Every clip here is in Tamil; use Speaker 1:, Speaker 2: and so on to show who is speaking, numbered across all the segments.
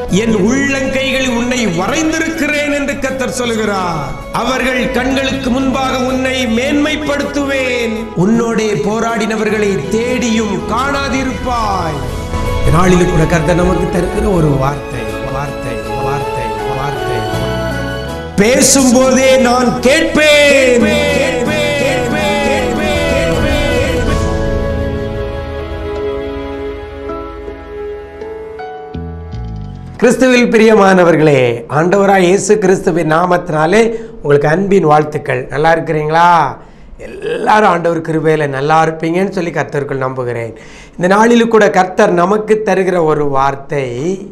Speaker 1: என் உள்ளங்கைகளில் உன்னை வரைந்திருக்கிறேன் என்று கத்தர் சொல்கிறார் அவர்கள் கண்களுக்கு முன்பாக உன்னை மேன்மைப்படுத்துவேன் உன்னோடே போராடினவர்களை தேடியும் காணாதிருப்பாய் இந்த நாளில் கூட கர்த்தர் நமக்கு தருகிற ஒரு வார்த்தை வார்த்தை வார்த்தை வார்த்தை பேசும்போதே நான் கேட்பேன் கேட்பேன், கேட்பேன், கேட்பேன். கிறிஸ்துவில் பிரியமானவர்களே ஆண்டவராய் இயேசு கிறிஸ்துவின் நாமத்தினாலே உங்களுக்கு அன்பின் வாழ்த்துக்கள் நல்லா இருக்கிறீங்களா எல்லாரும் ஆண்டவர் கிருபையில் நல்லா இருப்பீங்கன்னு சொல்லி கர்த்தருக்குள் நம்புகிறேன் இந்த நாளில் கூட கர்த்தர் நமக்கு தருகிற ஒரு வார்த்தை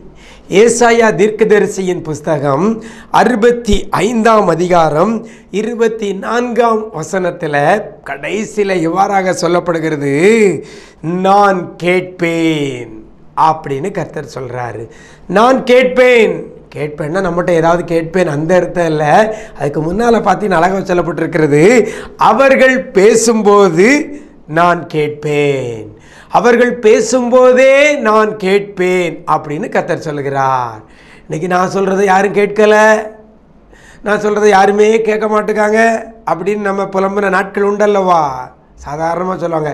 Speaker 1: ஏசாயா தீர்க்கதரிசியின் புஸ்தகம் அறுபத்தி ஐந்தாம் அதிகாரம் இருபத்தி நான்காம் வசனத்தில் கடைசியில் இவ்வாறாக சொல்லப்படுகிறது நான் கேட்பேன் அப்படின்னு கர்த்தர் சொல்றாரு நான் கேட்பேன் கேட்பேன்னா நம்மகிட்ட ஏதாவது கேட்பேன் அந்த அர்த்தம் இல்லை அதுக்கு முன்னால் பார்த்தீங்கன்னா அழகாக சொல்லப்பட்டிருக்கிறது அவர்கள் பேசும்போது நான் கேட்பேன் அவர்கள் பேசும்போதே நான் கேட்பேன் அப்படின்னு கர்த்தர் சொல்லுகிறார் இன்னைக்கு நான் சொல்கிறத யாரும் கேட்கல நான் சொல்கிறத யாருமே கேட்க மாட்டேங்காங்க அப்படின்னு நம்ம புலம்புன நாட்கள் உண்டல்லவா சாதாரணமாக சொல்லுவாங்க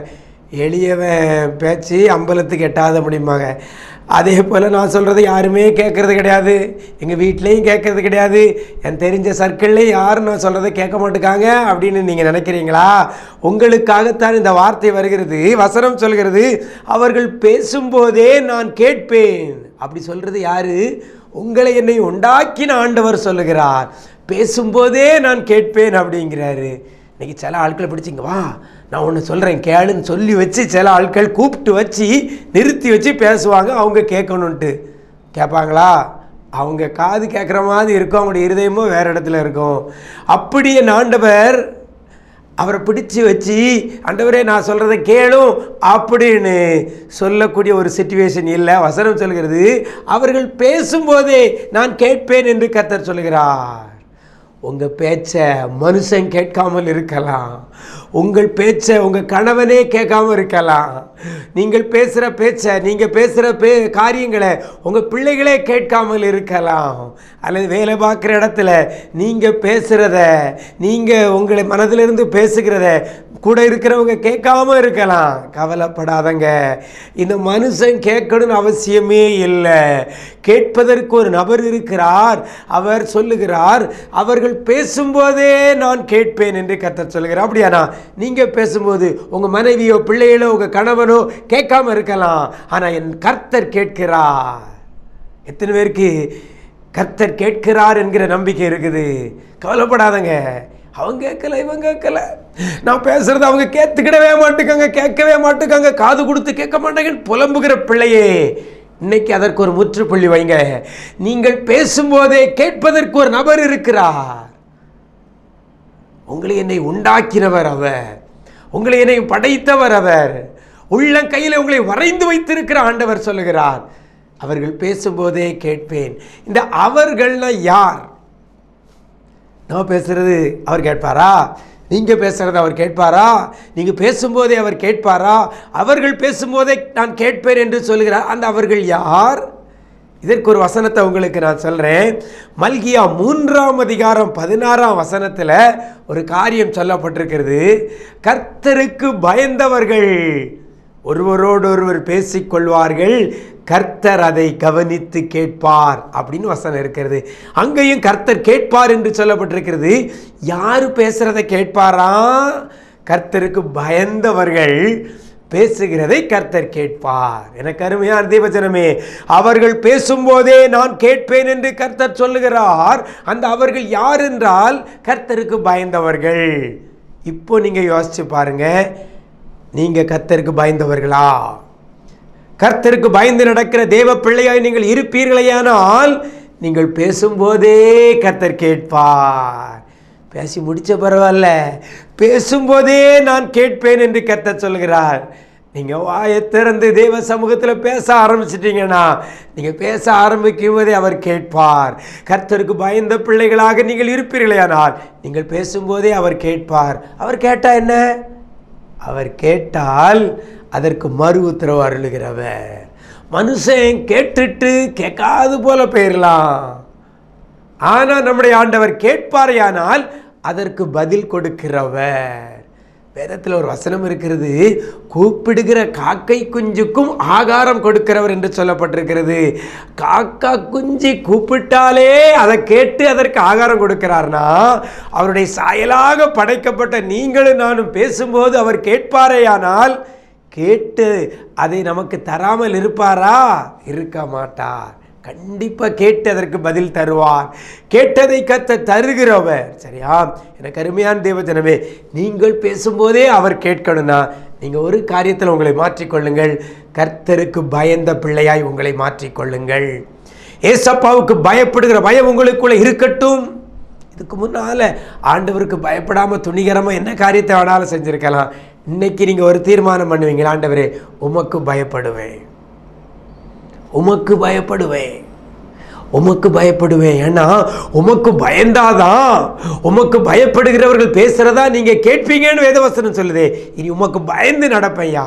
Speaker 1: எளியவன் பேச்சு அம்பலத்துக்கு எட்டாத முடியுமாங்க அதே போல் நான் சொல்கிறத யாருமே கேட்குறது கிடையாது எங்கள் வீட்லேயும் கேட்குறது கிடையாது என் தெரிஞ்ச சர்க்கிள்லேயும் யாரும் நான் சொல்கிறத கேட்க மாட்டேங்காங்க அப்படின்னு நீங்கள் நினைக்கிறீங்களா உங்களுக்காகத்தான் இந்த வார்த்தை வருகிறது வசனம் சொல்கிறது அவர்கள் பேசும்போதே நான் கேட்பேன் அப்படி சொல்கிறது யாரு உங்களை என்னை உண்டாக்கின ஆண்டவர் சொல்லுகிறார் பேசும்போதே நான் கேட்பேன் அப்படிங்கிறாரு இன்னைக்கு சில ஆட்களை பிடிச்சிங்க வா நான் ஒன்று சொல்கிறேன் கேளுன்னு சொல்லி வச்சு சில ஆட்கள் கூப்பிட்டு வச்சு நிறுத்தி வச்சு பேசுவாங்க அவங்க கேட்கணுன்ட்டு கேட்பாங்களா அவங்க காது கேட்குற மாதிரி இருக்கும் அவங்களுடைய இருதயமும் வேறு இடத்துல இருக்கும் அப்படியே ஆண்டவர் அவரை பிடிச்சு வச்சு ஆண்டவரே நான் சொல்கிறத கேளும் அப்படின்னு சொல்லக்கூடிய ஒரு சுச்சுவேஷன் இல்லை வசனம் சொல்கிறது அவர்கள் பேசும்போதே நான் கேட்பேன் என்று கர்த்தர் சொல்கிறார் உங்கள் பேச்சை மனுஷன் கேட்காமல் இருக்கலாம் உங்கள் பேச்சை உங்கள் கணவனே கேட்காம இருக்கலாம் நீங்கள் பேசுகிற பேச்சை நீங்கள் பேசுகிற பே காரியங்களை உங்கள் பிள்ளைகளே கேட்காமல் இருக்கலாம் அல்லது வேலை பார்க்குற இடத்துல நீங்கள் பேசுகிறத நீங்கள் உங்களை மனதிலிருந்து பேசுகிறத கூட இருக்கிறவங்க கேட்காம இருக்கலாம் கவலைப்படாதங்க இந்த மனுஷன் கேட்கணும்னு அவசியமே இல்லை கேட்பதற்கு ஒரு நபர் இருக்கிறார் அவர் சொல்லுகிறார் அவர்கள் பேசும்போதே நான் கேட்பேன் என்று கர்த்தர் சொல்லுகிறார் அப்படியானா நீங்கள் பேசும்போது உங்கள் மனைவியோ பிள்ளைகளோ உங்கள் கணவனோ கேட்காம இருக்கலாம் ஆனால் என் கர்த்தர் கேட்கிறார் எத்தனை பேருக்கு கர்த்தர் கேட்கிறார் என்கிற நம்பிக்கை இருக்குது கவலைப்படாதங்க அவங்க கேட்கல இவங்க கேட்கல நான் பேசுறது அவங்க கேத்துக்கிடவே மாட்டுக்காங்க கேட்கவே மாட்டுக்காங்க காது கொடுத்து கேட்க மாட்டாங்கன்னு புலம்புகிற பிள்ளையே இன்னைக்கு அதற்கு ஒரு முற்றுப்புள்ளி வைங்க நீங்கள் பேசும்போதே கேட்பதற்கு ஒரு நபர் இருக்கிறார் உங்களை என்னை உண்டாக்கினவர் அவர் உங்களை என்னை படைத்தவர் அவர் உள்ளங்கையில் உங்களை வரைந்து வைத்திருக்கிற ஆண்டவர் சொல்லுகிறார் அவர்கள் பேசும்போதே கேட்பேன் இந்த அவர்கள்னா யார் நான் பேசுறது அவர் கேட்பாரா நீங்கள் பேசுறது அவர் கேட்பாரா நீங்கள் பேசும்போதே அவர் கேட்பாரா அவர்கள் பேசும்போதே நான் கேட்பேன் என்று சொல்கிறார் அந்த அவர்கள் யார் இதற்கு ஒரு வசனத்தை உங்களுக்கு நான் சொல்கிறேன் மல்கியா மூன்றாம் அதிகாரம் பதினாறாம் வசனத்தில் ஒரு காரியம் சொல்லப்பட்டிருக்கிறது கர்த்தருக்கு பயந்தவர்கள் ஒருவரோடு ஒருவர் பேசிக்கொள்வார்கள் கர்த்தர் அதை கவனித்து கேட்பார் அப்படின்னு வசனம் இருக்கிறது அங்கேயும் கர்த்தர் கேட்பார் என்று சொல்லப்பட்டிருக்கிறது யார் பேசுறதை கேட்பாரா கர்த்தருக்கு பயந்தவர்கள் பேசுகிறதை கர்த்தர் கேட்பார் எனக்கு அருமையான தேவஜனமே அவர்கள் பேசும்போதே நான் கேட்பேன் என்று கர்த்தர் சொல்லுகிறார் அந்த அவர்கள் யார் என்றால் கர்த்தருக்கு பயந்தவர்கள் இப்போ நீங்க யோசிச்சு பாருங்க நீங்க கர்த்தருக்கு பயந்தவர்களா கர்த்தருக்கு பயந்து நடக்கிற தேவ பிள்ளையாய் நீங்கள் இருப்பீர்களேயானால் நீங்கள் பேசும்போதே கர்த்தர் கேட்பார் பேசி முடிச்ச பரவாயில்ல பேசும்போதே நான் கேட்பேன் என்று கர்த்தர் சொல்கிறார் நீங்கள் வாயை திறந்து தேவ சமூகத்தில் பேச ஆரம்பிச்சிட்டீங்கன்னா நீங்கள் பேச ஆரம்பிக்கும் போதே அவர் கேட்பார் கர்த்தருக்கு பயந்த பிள்ளைகளாக நீங்கள் இருப்பீர்களேயானால் நீங்கள் பேசும்போதே அவர் கேட்பார் அவர் கேட்டால் என்ன அவர் கேட்டால் அதற்கு மறு உத்தரவு அருளுகிறவர் மனுஷன் கேட்டுட்டு கேட்காது போல போயிடலாம் ஆனால் நம்முடைய ஆண்டவர் கேட்பாரையானால் அதற்கு பதில் கொடுக்கிறவர் வேதத்தில் ஒரு வசனம் இருக்கிறது கூப்பிடுகிற காக்கை குஞ்சுக்கும் ஆகாரம் கொடுக்கிறவர் என்று சொல்லப்பட்டிருக்கிறது காக்கா குஞ்சு கூப்பிட்டாலே அதை கேட்டு அதற்கு ஆகாரம் கொடுக்கிறார்னா அவருடைய சாயலாக படைக்கப்பட்ட நீங்களும் நானும் பேசும்போது அவர் கேட்பாரேயானால் கேட்டு அதை நமக்கு தராமல் இருப்பாரா இருக்க மாட்டார் கண்டிப்பாக கேட்டு அதற்கு பதில் தருவார் கேட்டதை கத்த தருகிறவர் சரியா எனக்கு அருமையான தேவஜனமே நீங்கள் பேசும்போதே அவர் கேட்கணும்னா நீங்கள் ஒரு காரியத்தில் உங்களை மாற்றிக்கொள்ளுங்கள் கர்த்தருக்கு பயந்த பிள்ளையாய் உங்களை மாற்றிக்கொள்ளுங்கள் ஏசப்பாவுக்கு பயப்படுகிற பயம் உங்களுக்குள்ள இருக்கட்டும் இதுக்கு முன்னால் ஆண்டவருக்கு பயப்படாமல் துணிகரமாக என்ன காரியத்தை வேணாலும் செஞ்சுருக்கலாம் இன்னைக்கு நீங்கள் ஒரு தீர்மானம் பண்ணுவீங்க ஆண்டவரே உமக்கு பயப்படுவேன் உமக்கு பயப்படுவேன் உமக்கு பயப்படுவேன் ஏன்னா உமக்கு பயந்தாதான் உமக்கு பயப்படுகிறவர்கள் பேசுறதா நீங்க கேட்பீங்கன்னு வேதவசனம் சொல்லுதே இனி உமக்கு பயந்து நடப்பையா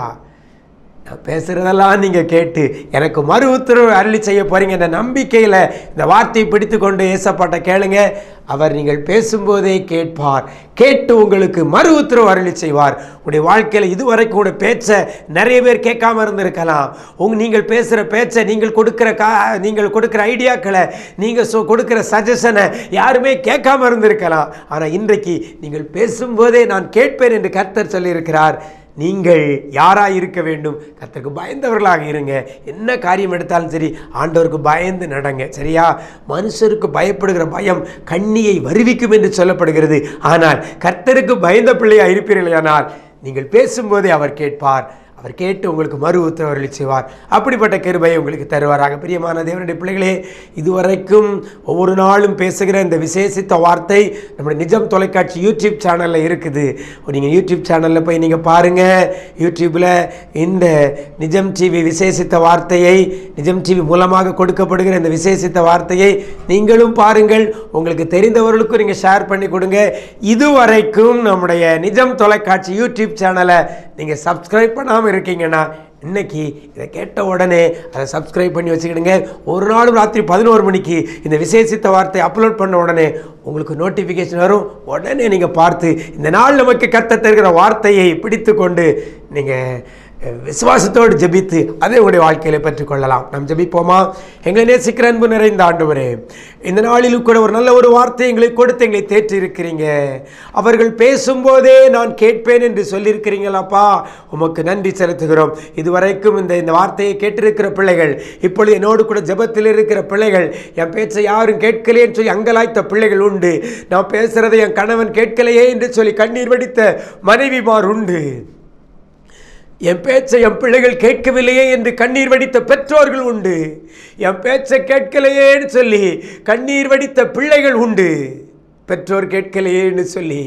Speaker 1: நான் பேசுகிறதெல்லாம் நீங்கள் கேட்டு எனக்கு மறு உத்தரவு அருளி செய்ய போகிறீங்க இந்த நம்பிக்கையில் இந்த வார்த்தையை பிடித்து கொண்டு ஏசப்பாட்ட கேளுங்க அவர் நீங்கள் பேசும்போதே கேட்பார் கேட்டு உங்களுக்கு மறு உத்தரவு அருளி செய்வார் உங்களுடைய வாழ்க்கையில் இதுவரைக்கும் கூட பேச்சை நிறைய பேர் கேட்காம இருந்திருக்கலாம் உங்க நீங்கள் பேசுகிற பேச்சை நீங்கள் கொடுக்குற கா நீங்கள் கொடுக்குற ஐடியாக்களை நீங்கள் சொ கொடுக்குற சஜஷனை யாருமே கேட்காம இருந்திருக்கலாம் ஆனால் இன்றைக்கு நீங்கள் பேசும்போதே நான் கேட்பேன் என்று கர்த்தர் சொல்லியிருக்கிறார் நீங்கள் யாராக இருக்க வேண்டும் கர்த்தருக்கு பயந்தவர்களாக இருங்க என்ன காரியம் எடுத்தாலும் சரி ஆண்டவருக்கு பயந்து நடங்க சரியா மனுஷருக்கு பயப்படுகிற பயம் கண்ணியை வருவிக்கும் என்று சொல்லப்படுகிறது ஆனால் கர்த்தருக்கு பயந்த பிள்ளையாக இருப்பீர்களானால் நீங்கள் பேசும்போதே அவர் கேட்பார் அவர் கேட்டு உங்களுக்கு மறு உத்தரவர்களை செய்வார் அப்படிப்பட்ட கிருபையை உங்களுக்கு தருவாராக பிரியமான தேவனுடைய பிள்ளைகளே இதுவரைக்கும் ஒவ்வொரு நாளும் பேசுகிற இந்த விசேஷித்த வார்த்தை நம்முடைய நிஜம் தொலைக்காட்சி யூடியூப் சேனலில் இருக்குது நீங்கள் யூடியூப் சேனலில் போய் நீங்கள் பாருங்கள் யூடியூப்பில் இந்த நிஜம் டிவி விசேஷித்த வார்த்தையை நிஜம் டிவி மூலமாக கொடுக்கப்படுகிற இந்த விசேஷித்த வார்த்தையை நீங்களும் பாருங்கள் உங்களுக்கு தெரிந்தவர்களுக்கும் நீங்கள் ஷேர் பண்ணி கொடுங்க இதுவரைக்கும் நம்முடைய நிஜம் தொலைக்காட்சி யூடியூப் சேனலை நீங்கள் சப்ஸ்கிரைப் பண்ணாமல் இருக்கீங்கன்னா இன்னைக்கு இதை கேட்ட உடனே அதை சப்ஸ்கிரைப் பண்ணி வச்சுக்கிடுங்க ஒரு நாளும் ராத்திரி பதினோரு மணிக்கு இந்த விசேஷித்த வார்த்தை அப்லோட் பண்ண உடனே உங்களுக்கு நோட்டிஃபிகேஷன் வரும் உடனே நீங்கள் பார்த்து இந்த நாள் நமக்கு கத்த தருகிற வார்த்தையை பிடித்து கொண்டு நீங்கள் விசுவாசத்தோடு ஜெபித்து அதை உங்களுடைய வாழ்க்கையில பெற்றுக்கொள்ளலாம் நாம் ஜெபிப்போமா எங்களை நேசிக்கிற அன்பு நிறைந்த ஆண்டவரே இந்த நாளிலும் கூட ஒரு நல்ல ஒரு வார்த்தை எங்களை கொடுத்து எங்களை தேற்றி இருக்கிறீங்க அவர்கள் பேசும்போதே நான் கேட்பேன் என்று சொல்லியிருக்கிறீங்களாப்பா உமக்கு நன்றி செலுத்துகிறோம் இதுவரைக்கும் இந்த இந்த வார்த்தையை கேட்டிருக்கிற பிள்ளைகள் இப்பொழுது என்னோடு கூட ஜெபத்தில் இருக்கிற பிள்ளைகள் என் பேச்சை யாரும் கேட்கலையேன்னு சொல்லி அங்கலாய்த்த பிள்ளைகள் உண்டு நான் பேசுறதை என் கணவன் கேட்கலையே என்று சொல்லி கண்ணீர் வடித்த மனைவிமார் உண்டு என் பேச்சை என் பிள்ளைகள் கேட்கவில்லையே என்று கண்ணீர் வடித்த பெற்றோர்கள் உண்டு என் பேச்சை கேட்கலையேன்னு சொல்லி கண்ணீர் வடித்த பிள்ளைகள் உண்டு பெற்றோர் கேட்கலையேன்னு சொல்லி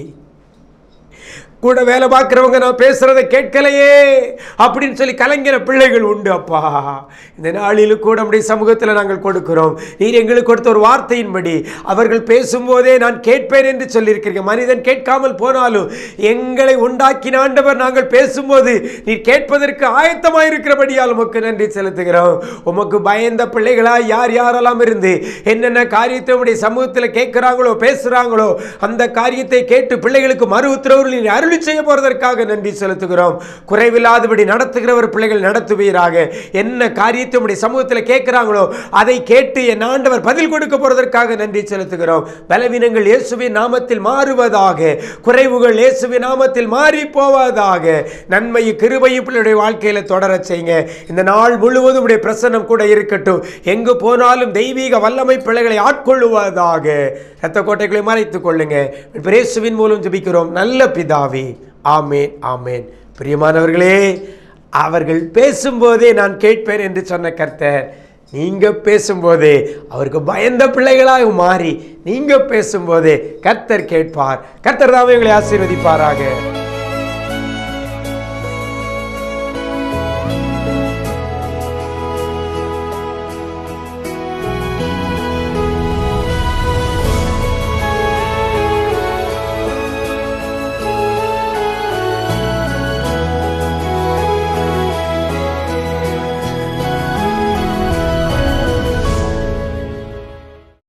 Speaker 1: கூட வேலை பார்க்குறவங்க நான் பேசுகிறத கேட்கலையே அப்படின்னு சொல்லி கலைஞர பிள்ளைகள் உண்டு அப்பா இந்த நாளிலும் கூட நம்முடைய சமூகத்தில் நாங்கள் கொடுக்கிறோம் நீர் எங்களுக்கு கொடுத்த ஒரு வார்த்தையின்படி அவர்கள் பேசும்போதே நான் கேட்பேன் என்று சொல்லியிருக்கிறீங்க மனிதன் கேட்காமல் போனாலும் எங்களை உண்டாக்கின ஆண்டவர் நாங்கள் பேசும்போது நீர் கேட்பதற்கு ஆயத்தமாக இருக்கிறபடியால் உமக்கு நன்றி செலுத்துகிறோம் உமக்கு பயந்த பிள்ளைகளாய் யார் யாரெல்லாம் இருந்து என்னென்ன காரியத்தை உடைய சமூகத்தில் கேட்குறாங்களோ பேசுகிறாங்களோ அந்த காரியத்தை கேட்டு பிள்ளைகளுக்கு மறு உத்தரவு நீர் அருளி செய்ய போறதற்காக நன்றி செலுத்துகிறோம் குறைவில்லாதபடி நடத்துகிறவர் பிள்ளைகள் நடத்துவீராக என்ன காரியத்தை உடைய சமூகத்தில் கேட்கிறாங்களோ அதை கேட்டு என் ஆண்டவர் பதில் கொடுக்க போறதற்காக நன்றி செலுத்துகிறோம் பலவீனங்கள் இயேசுவின் நாமத்தில் மாறுவதாக குறைவுகள் இயேசுவின் நாமத்தில் மாறி போவதாக நன்மை கிருபையும் பிள்ளையுடைய வாழ்க்கையில தொடரச் செய்யுங்க இந்த நாள் முழுவதும் உடைய பிரசன்னம் கூட இருக்கட்டும் எங்கு போனாலும் தெய்வீக வல்லமை பிள்ளைகளை ஆட்கொள்ளுவதாக இரத்த கோட்டைகளை மறைத்துக் கொள்ளுங்க பிரேசுவின் மூலம் ஜெபிக்கிறோம் நல்ல பிதாவே ஆமேன் ஆமேன் பிரியமானவர்களே அவர்கள் பேசும்போதே நான் கேட்பேன் என்று சொன்ன கர்த்தர் நீங்க பேசும்போதே அவருக்கு பயந்த பிள்ளைகளாக மாறி நீங்க பேசும்போதே கர்த்தர் கேட்பார் கர்த்தர் தாமே உங்களை ஆசீர்வதிப்பாராக